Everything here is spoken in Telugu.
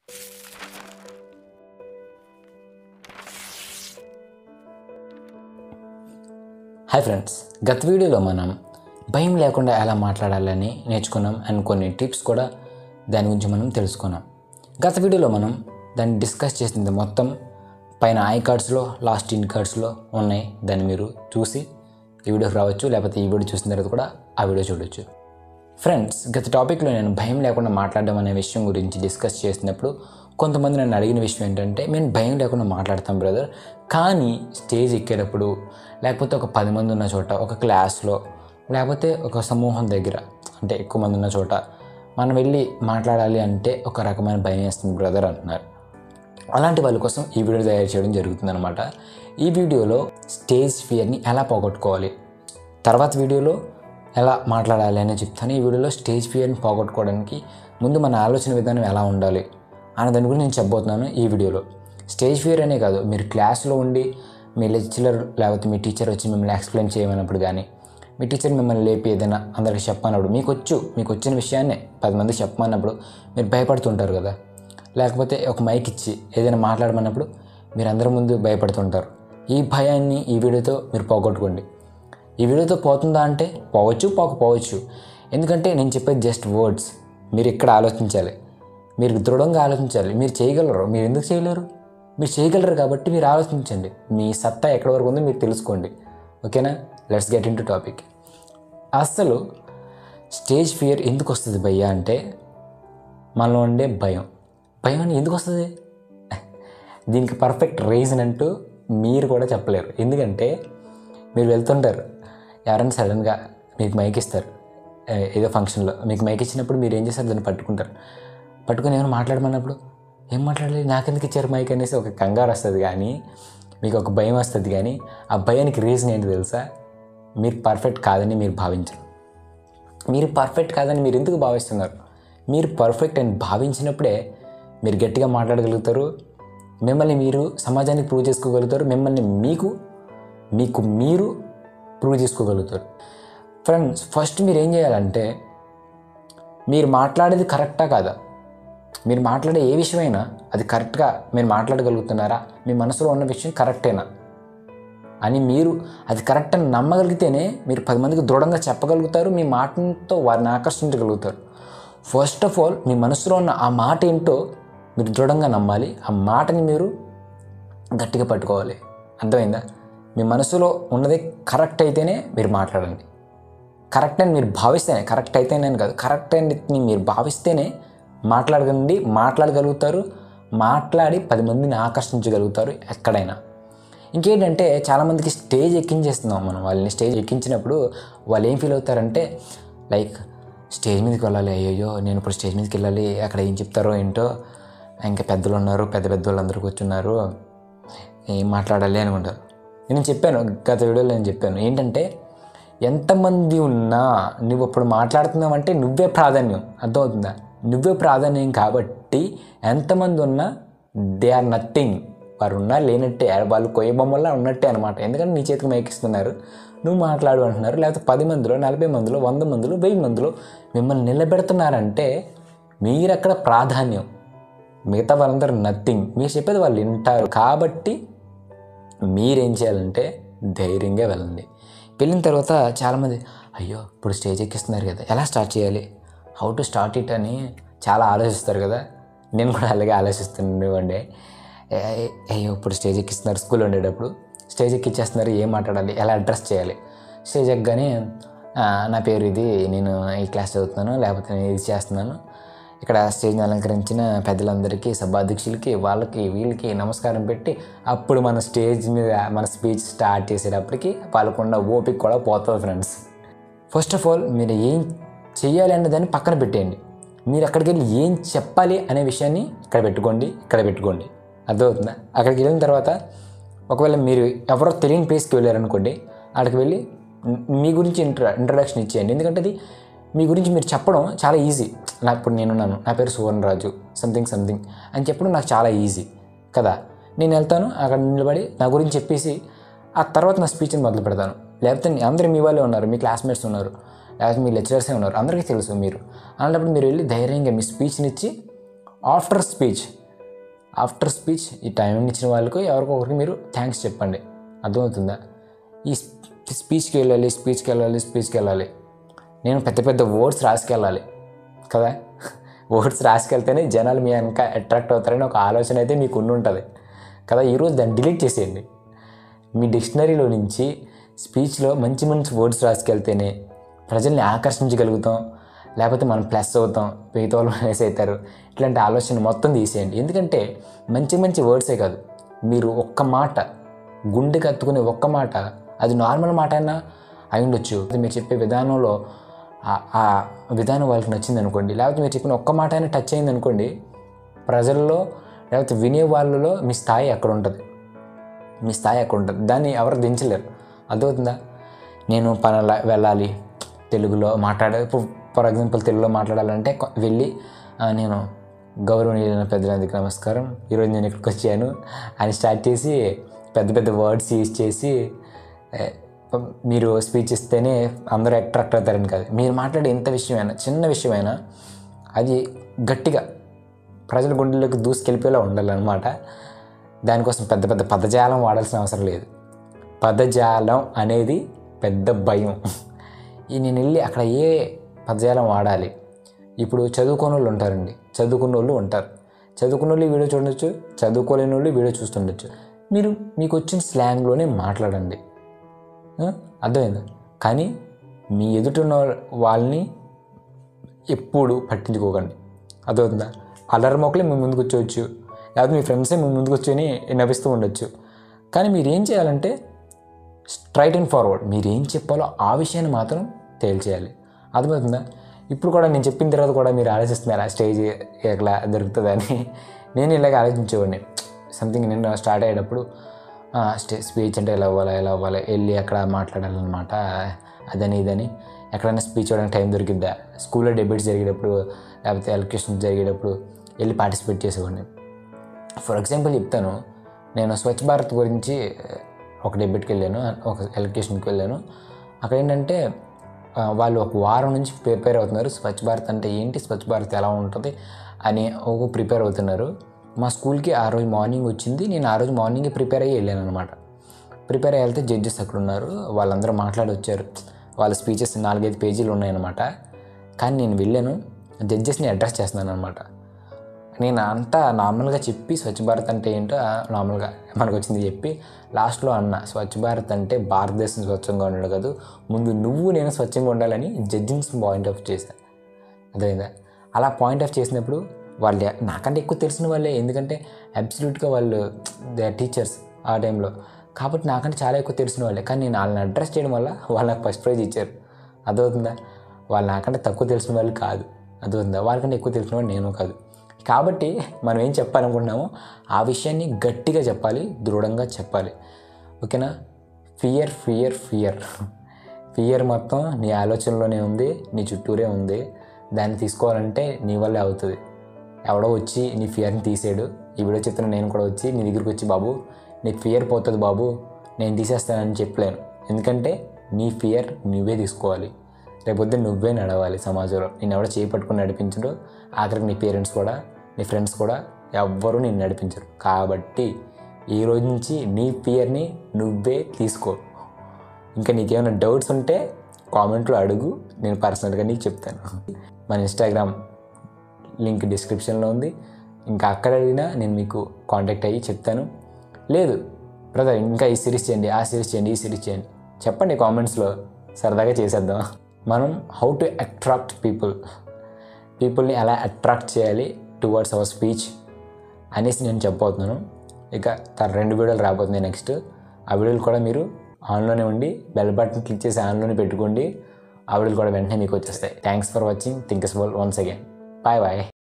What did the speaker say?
హాయ్ ఫ్రెండ్స్ గత వీడియోలో మనం భయం లేకుండా ఎలా మాట్లాడాలని నేర్చుకున్నాం అండ్ కొన్ని టిప్స్ కూడా దాని గురించి మనం తెలుసుకున్నాం గత వీడియోలో మనం దాన్ని డిస్కస్ చేసింది మొత్తం పైన ఐ కార్డ్స్లో లాస్ట్ ఇన్ కార్డ్స్లో ఉన్నాయి దాన్ని మీరు చూసి ఈ వీడియోకి రావచ్చు లేకపోతే ఈ వీడియో చూసిన తర్వాత కూడా ఆ వీడియో చూడొచ్చు ఫ్రెండ్స్ గత టాపిక్లో నేను భయం లేకుండా మాట్లాడడం అనే విషయం గురించి డిస్కస్ చేసినప్పుడు కొంతమంది నన్ను అడిగిన విషయం ఏంటంటే మేము భయం లేకుండా మాట్లాడతాం బ్రదర్ కానీ స్టేజ్ ఎక్కేటప్పుడు లేకపోతే ఒక పది మంది ఉన్న చోట ఒక క్లాస్లో లేకపోతే ఒక సమూహం దగ్గర అంటే ఎక్కువ మంది ఉన్న చోట మనం వెళ్ళి మాట్లాడాలి అంటే ఒక రకమైన భయం వేస్తుంది బ్రదర్ అంటున్నారు అలాంటి వాళ్ళ కోసం ఈ వీడియో తయారు చేయడం జరుగుతుందన్నమాట ఈ వీడియోలో స్టేజ్ ఫియర్ని ఎలా పోగొట్టుకోవాలి తర్వాత వీడియోలో ఎలా మాట్లాడాలి అని చెప్తాను ఈ వీడియోలో స్టేజ్ ఫియర్ని పోగొట్టుకోవడానికి ముందు మన ఆలోచన విధానం ఎలా ఉండాలి అనే దాని గురించి నేను చెప్పబోతున్నాను ఈ వీడియోలో స్టేజ్ ఫియర్ అనే కాదు మీరు క్లాస్లో ఉండి మీ లెక్చరర్ లేకపోతే మీ టీచర్ వచ్చి మిమ్మల్ని ఎక్స్ప్లెయిన్ చేయమన్నప్పుడు కానీ మీ టీచర్ మిమ్మల్ని లేపి ఏదైనా అందరికి చెప్పమన్నప్పుడు మీకు వచ్చు మీకు వచ్చిన విషయాన్నే పది మందికి చెప్పమన్నప్పుడు మీరు భయపడుతుంటారు కదా లేకపోతే ఒక మైక్ ఇచ్చి ఏదైనా మాట్లాడమన్నప్పుడు మీరు అందరి ముందు భయపడుతుంటారు ఈ భయాన్ని ఈ వీడియోతో మీరు పోగొట్టుకోండి ఈ వీడియోతో పోతుందా అంటే పోవచ్చు పోకపోవచ్చు ఎందుకంటే నేను చెప్పేది జస్ట్ వర్డ్స్ మీరు ఇక్కడ ఆలోచించాలి మీరు దృఢంగా ఆలోచించాలి మీరు చేయగలరు మీరు ఎందుకు చేయలేరు మీరు చేయగలరు కాబట్టి మీరు ఆలోచించండి మీ సత్తా ఎక్కడి వరకు ఉందో మీరు తెలుసుకోండి ఓకేనా let's get into topic అసలు స్టేజ్ ఫియర్ ఎందుకు వస్తుంది భయ్యా అంటే మనలో ఉండే భయం భయం అని ఎందుకు వస్తుంది దీనికి పర్ఫెక్ట్ రీజన్ అంటూ మీరు కూడా చెప్పలేరు ఎందుకంటే మీరు వెళ్తుంటారు ఎవరైనా సడన్గా మీకు మైక్ ఇస్తారు ఏ- ఏదో ఫంక్షన్లో మీకు మైక్ ఇచ్చినప్పుడు మీరు ఏం చేస్తారు దాన్ని పట్టుకుంటారు పట్టుకొని ఏమైనా మాట్లాడమన్నప్పుడు ఏం మాట్లాడాలి నాకెందుకు ఇచ్చారు మైక్ అనేసి ఒక కంగారు వస్తుంది కానీ మీకు ఒక భయం వస్తుంది కానీ ఆ భయానికి రీజన్ ఏంటి తెలుసా మీరు పర్ఫెక్ట్ కాదని మీరు భావించరు మీరు పర్ఫెక్ట్ కాదని మీరు ఎందుకు భావిస్తున్నారు మీరు పర్ఫెక్ట్ అని భావించినప్పుడే మీరు గట్టిగా మాట్లాడగలుగుతారు మిమ్మల్ని మీరు సమాజానికి ప్రూవ్ చేసుకోగలుగుతారు మిమ్మల్ని మీకు మీకు మీరు ప్రూవ్ చేసుకోగలుగుతారు ఫ్రెండ్స్ ఫస్ట్ మీరు ఏం చేయాలంటే మీరు మాట్లాడేది కరెక్టా కాదా మీరు మాట్లాడే ఏ విషయమైనా అది కరెక్ట్గా మీరు మాట్లాడగలుగుతున్నారా మీ మనసులో ఉన్న విషయం కరెక్టేనా అని మీరు అది కరెక్ట్ అని నమ్మగలిగితేనే మీరు పది మందికి దృఢంగా చెప్పగలుగుతారు మీ మాటతో వారిని ఆకర్షించగలుగుతారు ఫస్ట్ ఆఫ్ ఆల్ మీ మనసులో ఉన్న ఆ మాట ఏంటో మీరు దృఢంగా నమ్మాలి ఆ మాటని మీరు గట్టిగా పట్టుకోవాలి అర్థమైందా మీ మనసులో ఉన్నది కరెక్ట్ అయితేనే మీరు మాట్లాడండి కరెక్ట్ అని మీరు భావిస్తేనే కరెక్ట్ అయితేనే అని కాదు కరెక్ట్ అని మీరు భావిస్తేనే మాట్లాడగలండి మాట్లాడగలుగుతారు మాట్లాడి పది మందిని ఆకర్షించగలుగుతారు ఎక్కడైనా ఇంకేంటంటే చాలామందికి స్టేజ్ ఎక్కించేస్తున్నాం మనం వాళ్ళని స్టేజ్ ఎక్కించినప్పుడు వాళ్ళు ఏం ఫీల్ అవుతారంటే లైక్ స్టేజ్ మీదకి వెళ్ళాలి అయ్యో నేను ఇప్పుడు స్టేజ్ మీదకి వెళ్ళాలి అక్కడ ఏం చెప్తారో ఏంటో ఇంకా పెద్దలు ఉన్నారు పెద్ద పెద్ద వాళ్ళు అందరూ కూర్చున్నారు ఏం మాట్లాడాలి అనుకుంటారు నేను చెప్పాను గత వీడియోలో నేను చెప్పాను ఏంటంటే ఎంతమంది ఉన్నా నువ్వు ఇప్పుడు మాట్లాడుతున్నావంటే నువ్వే ప్రాధాన్యం అర్థమవుతుందా నువ్వే ప్రాధాన్యం కాబట్టి ఎంతమంది ఉన్నా దే ఆర్ నథింగ్ వారు ఉన్నా లేనట్టే వాళ్ళు కొయ్య బొమ్మల్లా ఉన్నట్టే అనమాట ఎందుకంటే నీ చేతికి మైకిస్తున్నారు నువ్వు మాట్లాడు అంటున్నారు లేకపోతే పది మందిలో నలభై మందిలో వంద మందిలో వెయ్యి మందిలో మిమ్మల్ని నిలబెడుతున్నారంటే మీరక్కడ ప్రాధాన్యం మిగతా వాళ్ళందరూ నథింగ్ మీరు చెప్పేది వాళ్ళు వింటారు కాబట్టి మీరేం చేయాలంటే ధైర్యంగా వెళ్ళండి వెళ్ళిన తర్వాత చాలామంది అయ్యో ఇప్పుడు స్టేజ్ ఎక్కిస్తున్నారు కదా ఎలా స్టార్ట్ చేయాలి హౌ టు స్టార్ట్ ఇట్ అని చాలా ఆలోచిస్తారు కదా నేను కూడా అలాగే ఆలోచిస్తుండేవాడిని ఏ- అయ్యో ఇప్పుడు స్టేజ్ ఎక్కిస్తున్నారు స్కూల్ ఉండేటప్పుడు స్టేజ్ ఎక్కిచ్చేస్తున్నారు ఏం మాట్లాడాలి ఎలా అడ్రస్ చేయాలి స్టేజ్ ఎక్కగానే "ఆ, నా పేరు ఇది నేను ఈ క్లాస్ చదువుతున్నాను లేకపోతే నేను ఇది చేస్తున్నాను ఇక్కడ స్టేజ్ని అలంకరించిన పెద్దలందరికీ సభాధ్యక్షులకి వాళ్ళకి వీళ్ళకి నమస్కారం పెట్టి అప్పుడు మన స్టేజ్ మీద మన స్పీచ్ స్టార్ట్ చేసేటప్పటికి వాళ్ళకున్న ఓపిక కూడా పోతుంది ఫ్రెండ్స్ ఫస్ట్ ఆఫ్ ఆల్ మీరు ఏం చెయ్యాలి అనే దాన్ని పక్కన పెట్టేయండి మీరు అక్కడికి వెళ్ళి ఏం చెప్పాలి అనే విషయాన్ని ఇక్కడ పెట్టుకోండి ఇక్కడ పెట్టుకోండి అర్థమవుతుందా అక్కడికి వెళ్ళిన తర్వాత ఒకవేళ మీరు ఎవరో తెలియని ప్లేస్కి వెళ్ళారనుకోండి అక్కడికి వెళ్ళి మీ గురించి ఇంట్ర ఇంట్రడక్షన్ ఇచ్చేయండి ఎందుకంటే అది మీ గురించి మీరు చెప్పడం చాలా ఈజీ నా ఇప్పుడు నేనున్నాను నా పేరు సువర్ణరాజు సంథింగ్ సంథింగ్ అని చెప్పడం నాకు చాలా ఈజీ కదా నేను వెళ్తాను అక్కడ నిలబడి నా గురించి చెప్పేసి ఆ తర్వాత నా స్పీచ్ని మొదలు పెడతాను లేకపోతే అందరూ మీ వాళ్ళే ఉన్నారు మీ క్లాస్మేట్స్ ఉన్నారు లేకపోతే మీ లెక్చరర్సే ఉన్నారు అందరికీ తెలుసు మీరు అలాంటప్పుడు మీరు వెళ్ళి ధైర్యంగా మీ స్పీచ్ని ఇచ్చి ఆఫ్టర్ స్పీచ్ ఆఫ్టర్ స్పీచ్ ఈ టైం ఇచ్చిన వాళ్ళకు ఎవరికొకరికి మీరు థ్యాంక్స్ చెప్పండి అర్థమవుతుందా ఈ స్పీచ్కి వెళ్ళాలి స్పీచ్కి వెళ్ళాలి స్పీచ్కి వెళ్ళాలి నేను పెద్ద పెద్ద వర్డ్స్ రాసుకెళ్ళాలి కదా వర్డ్స్ రాసుకెళ్తేనే జనాలు మీ వెనక అట్రాక్ట్ అవుతారని ఒక ఆలోచన అయితే మీకు ఉండి ఉంటుంది కదా ఈరోజు దాన్ని డిలీట్ చేసేయండి మీ డిక్షనరీలో నుంచి స్పీచ్లో మంచి మంచి వర్డ్స్ రాసుకెళ్తేనే ప్రజల్ని ఆకర్షించగలుగుతాం లేకపోతే మనం ప్లస్ అవుతాం మిగతా వాళ్ళు మైనస్ అవుతారు ఇట్లాంటి ఆలోచన మొత్తం తీసేయండి ఎందుకంటే మంచి మంచి వర్డ్సే కాదు మీరు ఒక్క మాట గుండెకి హత్తుకునే ఒక్క మాట అది నార్మల్ మాట అయినా అయి ఉండొచ్చు అది మీరు చెప్పే విధానంలో ఆ- ఆ విధానం వాళ్ళకి నచ్చింది అనుకోండి లేకపోతే మీరు చెప్పిన ఒక్క మాట అయినా టచ్ అయింది అనుకోండి ప్రజల్లో లేకపోతే వినే వాళ్ళలో మీ స్థాయి ఎక్కడ ఉంటుంది మీ స్థాయి అక్కడ ఉంటుంది దాన్ని ఎవరు దించలేరు అర్థమవుతుందా నేను పనుల వెళ్ళాలి తెలుగులో మాట్లాడే ఇప్పుడు ఫర్ ఎగ్జాంపుల్ తెలుగులో మాట్లాడాలంటే కొ- వెళ్ళి "ఆ, నేను గౌరవనీయులైన పెద్దలందరికీ నమస్కారం ఈరోజు నేను ఇక్కడికి వచ్చాను అని స్టార్ట్ చేసి పెద్ద పెద్ద వర్డ్స్ యూజ్ చేసి ఏ, మీరు స్పీచ్ ఇస్తేనే అందరూ అట్రాక్ట్ అవుతారని కాదు మీరు మాట్లాడే ఎంత విషయమైనా చిన్న విషయమైనా అది గట్టిగా ప్రజల గుండెల్లోకి దూసుకెళ్ళిపోయేలా ఉండాలన్నమాట దానికోసం పెద్ద పెద్ద పదజాలం వాడాల్సిన అవసరం లేదు పదజాలం అనేది పెద్ద భయం ఈ నేను వెళ్ళి అక్కడ ఏ పదజాలం వాడాలి ఇప్పుడు చదువుకోని వాళ్ళు ఉంటారండి చదువుకున్న వాళ్ళు ఉంటారు చదువుకున్న వాళ్ళు ఈ వీడియో చూడొచ్చు చదువుకోలేని వాళ్ళు ఈ వీడియో చూస్తుండొచ్చు మీరు మీకు వచ్చిన స్లాంగ్లోనే మాట్లాడండి ఆ? అర్థమైందా కానీ మీ ఎదుటిన్న వాళ్ళని ఎప్పుడు పట్టించుకోకండి అర్థమవుతుందా అల్లరి మొక్కలే మీ ముందుకు వచ్చేవచ్చు లేకపోతే మీ ఫ్రెండ్సే మీ ముందుకు వచ్చి నవ్విస్తూ ఉండొచ్చు కానీ మీరు ఏం చేయాలంటే స్ట్రైట్ అండ్ ఫార్వర్డ్ మీరు ఏం చెప్పాలో ఆ విషయాన్ని మాత్రం తేల్చేయాలి అర్థమవుతుందా ఇప్పుడు కూడా నేను చెప్పిన తర్వాత కూడా మీరు ఆలోచిస్తున్నారా స్టేజ్ ఎట్లా దొరుకుతుందని నేను ఇలాగ ఆలోచించేవాడిని సంథింగ్ నేను స్టార్ట్ అయ్యేటప్పుడు ఆ, స్టే స్పీచ్ అంటే ఎలా అవ్వాలి ఎలా అవ్వాలి వెళ్ళి అక్కడ మాట్లాడాలన్నమాట అదని ఇదని ఎక్కడైనా స్పీచ్ ఇవ్వడానికి టైం దొరికిద్దా స్కూల్లో డెబేట్స్ జరిగేటప్పుడు లేకపోతే ఎలక్యూషన్స్ జరిగేటప్పుడు వెళ్ళి పార్టిసిపేట్ చేసేవాడిని ఫర్ ఎగ్జాంపుల్ చెప్తాను నేను స్వచ్ఛ భారత్ గురించి ఒక డెబిట్కి వెళ్ళాను ఒక ఎలక్యూషన్కి వెళ్ళాను అక్కడ ఏంటంటే ఆ, వాళ్ళు ఒక వారం నుంచి ప్రిపేర్ అవుతున్నారు స్వచ్ఛ భారత్ అంటే ఏంటి స్వచ్ఛ భారత్ ఎలా ఉంటుంది అని ఒక ప్రిపేర్ అవుతున్నారు మా స్కూల్కి ఆ రోజు మార్నింగ్ వచ్చింది నేను ఆ రోజు మార్నింగ్ ప్రిపేర్ అయ్యి వెళ్ళాను అనమాట ప్రిపేర్ అయ్యి వెళ్తే జడ్జెస్ అక్కడ ఉన్నారు వాళ్ళందరూ మాట్లాడి వచ్చారు వాళ్ళ స్పీచెస్ నాలుగైదు పేజీలు ఉన్నాయన్నమాట కానీ నేను వెళ్ళాను జడ్జెస్ని అడ్రస్ చేస్తున్నాను అనమాట నేను అంతా నార్మల్గా చెప్పి స్వచ్ఛ భారత్ అంటే ఏంటో ఆ, నార్మల్గా మనకు వచ్చింది చెప్పి లాస్ట్లో అన్న స్వచ్ఛ భారత్ అంటే భారతదేశం స్వచ్ఛంగా ఉండడు కాదు ముందు నువ్వు నేను స్వచ్ఛంగా ఉండాలని జడ్జింగ్స్ పాయింట్ ఆఫ్ చేశాను అర్థమైందా అలా పాయింట్ ఆఫ్ చేసినప్పుడు వాళ్ళు నాకంటే ఎక్కువ తెలిసిన వాళ్ళే ఎందుకంటే అబ్సల్యూట్గా వాళ్ళు దే టీచర్స్ ఆ టైంలో కాబట్టి నాకంటే చాలా ఎక్కువ తెలిసిన వాళ్ళే కానీ నేను వాళ్ళని అడ్రస్ చేయడం వల్ల వాళ్ళు నాకు ఫస్ట్ ప్రైజ్ ఇచ్చారు అర్థమవుతుందా వాళ్ళు నాకంటే తక్కువ తెలిసిన వాళ్ళు కాదు అర్థమవుతుందా వాళ్ళకంటే ఎక్కువ తెలిసిన వాళ్ళు నేను కాదు కాబట్టి మనం ఏం చెప్పాలనుకుంటున్నామో ఆ విషయాన్ని గట్టిగా చెప్పాలి దృఢంగా చెప్పాలి ఓకేనా ఫియర్ ఫియర్ ఫియర్ ఫియర్ మొత్తం నీ ఆలోచనలోనే ఉంది నీ చుట్టూరే ఉంది దాన్ని తీసుకోవాలంటే నీ వల్లే అవుతుంది ఎవడో వచ్చి నీ ఫియర్ని తీసాడు ఈ వీడియో చెప్తున్న నేను కూడా వచ్చి నీ దగ్గరికి వచ్చి బాబు నీకు ఫియర్ పోతుంది బాబు నేను తీసేస్తానని చెప్పలేను ఎందుకంటే నీ ఫియర్ నువ్వే తీసుకోవాలి రేపొద్దు నువ్వే నడవాలి సమాజంలో నేను ఎవడో చేయి పట్టుకుని నడిపించడు ఆఖరికి నీ పేరెంట్స్ కూడా నీ ఫ్రెండ్స్ కూడా ఎవ్వరూ నేను నడిపించరు కాబట్టి ఈ రోజు నుంచి నీ ఫియర్ని నువ్వే తీసుకో ఇంకా నీకేమైనా డౌట్స్ ఉంటే కామెంట్లో అడుగు నేను పర్సనల్గా నీకు చెప్తాను మన ఇన్స్టాగ్రామ్ లింక్ డిస్క్రిప్షన్లో ఉంది ఇంకా అక్కడ అడిగినా నేను మీకు కాంటాక్ట్ అయ్యి చెప్తాను లేదు బ్రదర్ ఇంకా ఈ సిరీస్ చేయండి ఆ సిరీస్ చేయండి ఈ సిరీస్ చేయండి చెప్పండి కామెంట్స్లో సరదాగా చేసేద్దాం మనం హౌ టు అట్రాక్ట్ పీపుల్ పీపుల్ని ఎలా అట్రాక్ట్ చేయాలి టువర్డ్స్ అవర్ స్పీచ్ అనేసి నేను చెప్పబోతున్నాను ఇక తన రెండు వీడియోలు రాబోతున్నాయి నెక్స్ట్ ఆ వీడియోలు కూడా మీరు ఆన్లోనే ఉండి బెల్ బటన్ క్లిక్ చేసి ఆన్లోనే పెట్టుకోండి ఆ వీడియోలు కూడా వెంటనే మీకు వచ్చేస్తాయి thanks for watching think once again bye bye